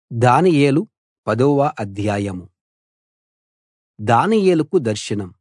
దానియేలు పదవ అధ్యాయం దానియేలుకు దర్శనం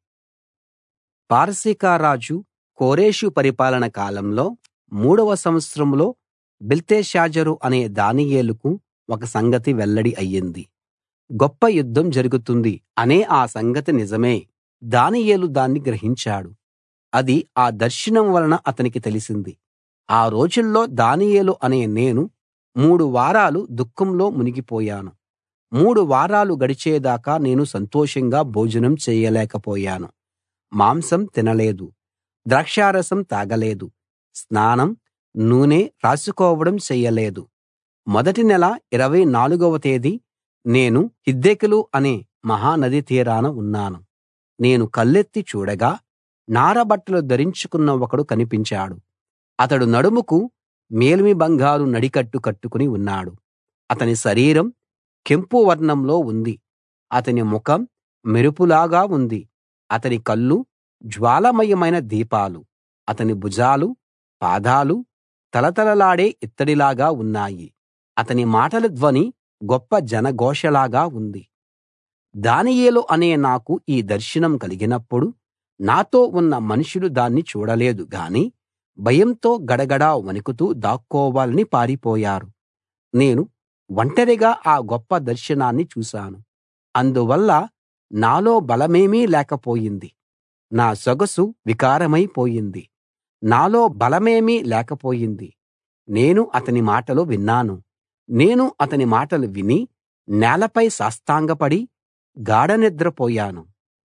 పారసీక రాజు కోరెషు పరిపాలన కాలంలో మూడవ సంవత్సరంలో బెల్తెషాజరు అనే దానియేలుకు ఒక సంగతి వెల్లడి అయ్యింది గొప్ప యుద్ధం జరుగుతుంది అనే ఆ సంగతి నిజమే దానియేలు దాన్ని గ్రహించాడు అది ఆ దర్శనం వలన అతనికి తెలిసింది ఆ రోజుల్లో దానియేలు అనే నేను మూడు వారాలు దుఃఖంలో మునిగిపోయాను మూడు వారాలు గడిచేదాకా నేను సంతోషంగా భోజనం చేయలేకపోయాను మాంసం తినలేదు ద్రాక్షారసం తాగలేదు స్నానం నూనె రాసుకోవడం చెయ్యలేదు మొదటి నెల ఇరవై నాలుగవ తేదీ నేను హిద్దెకెలు అనే మహానది తీరాన ఉన్నాను నేను కళ్ళెత్తి చూడగా నారబట్టలు ధరించుకున్న ఒకడు కనిపించాడు అతడు నడుముకు మేలిమి బంగారు నడికట్టు కట్టుకుని ఉన్నాడు అతని శరీరం కెంపు వర్ణంలో ఉంది అతని ముఖం మెరుపులాగా ఉంది అతని కళ్ళు జ్వాలామయమైన దీపాలు అతని భుజాలు పాదాలు తళతళలాడే ఇత్తడిలాగా ఉన్నాయి అతని మాటల ధ్వని గొప్ప జనఘోషలాగా ఉంది దానియేలు అనే నాకు ఈ దర్శనం కలిగినప్పుడు నాతో ఉన్న మనుషులు దాన్ని చూడలేదు గాని భయంతో గడగడా వణుకుతూ దాక్కోవాలని పారిపోయారు నేను ఒంటరిగా ఆ గొప్ప దర్శనాన్ని చూశాను అందువల్ల నాలో బలమేమీ లేకపోయింది నా సొగసు వికారమైపోయింది నాలో బలమేమీ లేకపోయింది నేను అతని మాటలు విన్నాను నేను అతని మాటలు విని నేలపై సాష్టాంగపడి గాఢ నిద్రపోయాను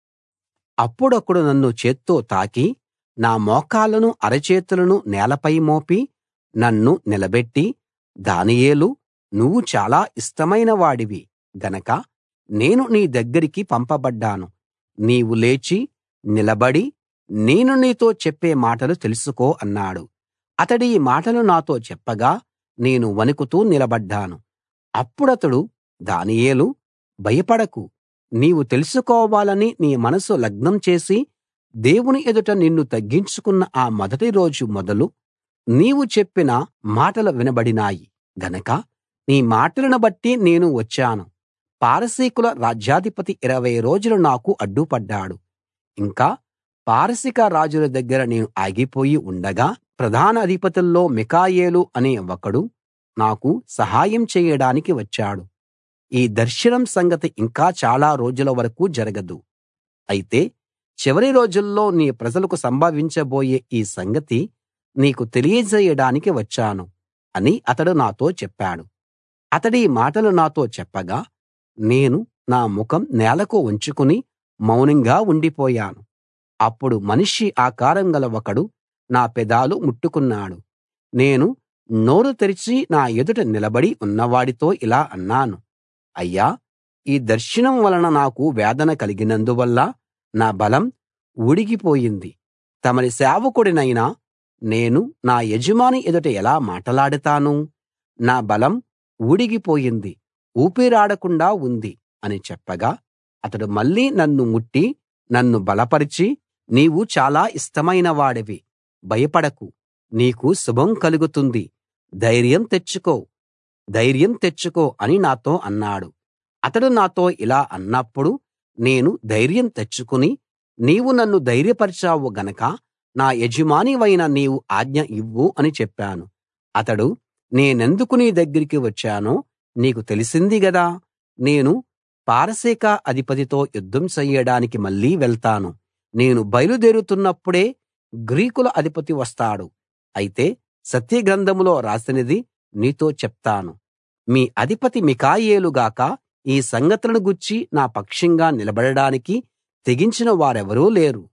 అప్పుడొకడు నన్ను చేత్తో తాకి నా మోకాళ్ళను అరచేతులను నేలపై మోపి నన్ను నిలబెట్టి దానియేలూ నువ్వు చాలా ఇష్టమైన వాడివి గనక నేను నీ దగ్గరికి పంపబడ్డాను నీవు లేచి నిలబడి నేను నీతో చెప్పే మాటలు తెలుసుకో అన్నాడు అతడీ మాటలు నాతో చెప్పగా నేను వణుకుతూ నిలబడ్డాను అప్పుడతడు దానియేలూ భయపడకు నీవు తెలుసుకోవాలని నీ మనసు లగ్నం చేసి దేవుని ఎదుట నిన్ను తగ్గించుకున్న ఆ మొదటి రోజు మొదలు నీవు చెప్పిన మాటలు వినబడినాయి గనక నీ మాటలను బట్టి నేను వచ్చాను పారసీకుల రాజ్యాధిపతి ఇరవై రోజులు నాకు అడ్డుపడ్డాడు ఇంకా పారసిక రాజుల దగ్గర నేను ఆగిపోయి ఉండగా ప్రధాన అధిపతుల్లో మికాయేలు అనే ఒకడు నాకు సహాయం చేయడానికి వచ్చాడు ఈ దర్శనం సంగతి ఇంకా చాలా రోజుల వరకు జరగదు అయితే చివరి రోజుల్లో నీ ప్రజలకు సంభవించబోయే ఈ సంగతి నీకు తెలియజేయడానికి వచ్చాను అని అతడు నాతో చెప్పాడు అతడీ మాటలు నాతో చెప్పగా నేను నా ముఖం నేలకు వంచుకుని మౌనంగా ఉండిపోయాను అప్పుడు మనిషి ఆకారం గల ఒకడు నా పెదాలు ముట్టుకున్నాడు నేను నోరు తెరిచి నా ఎదుట నిలబడి ఉన్నవాడితో ఇలా అన్నాను అయ్యా ఈ దర్శనం వలన నాకు వేదన కలిగినందువల్ల నా బలం ఊడిగిపోయింది తమరి సేవకుడినైన నేను నా యజమాని ఎదుట ఎలా మాటలాడతాను నా బలం ఊడిగిపోయింది ఊపిరాడకుండా ఉంది అని చెప్పగా అతడు మళ్ళీ నన్ను ముట్టి నన్ను బలపరిచి నీవు చాలా ఇష్టమైన వాడివి భయపడకు నీకు శుభం కలుగుతుంది ధైర్యం తెచ్చుకో ధైర్యం తెచ్చుకో అని నాతో అన్నాడు అతడు నాతో ఇలా అన్నప్పుడు నేను ధైర్యం తెచ్చుకుని నీవు నన్ను ధైర్యపరిచావు గనక నా యజమానివైన నీవు ఆజ్ఞ ఇవ్వు అని చెప్పాను అతడు నేనెందుకు నీ దగ్గరికి వచ్చానో నీకు తెలిసింది గదా నేను పారసీక అధిపతితో యుద్ధం చెయ్యడానికి మళ్ళీ వెళ్తాను నేను బయలుదేరుతున్నప్పుడే గ్రీకుల అధిపతి వస్తాడు అయితే సత్యగ్రంథంలో రాసినది నీతో చెప్తాను మీ అధిపతి మికాయేలు గాక ఈ సంగతులను గూర్చి నా పక్షంగా నిలబడడానికి తెగించిన వారెవరూ లేరు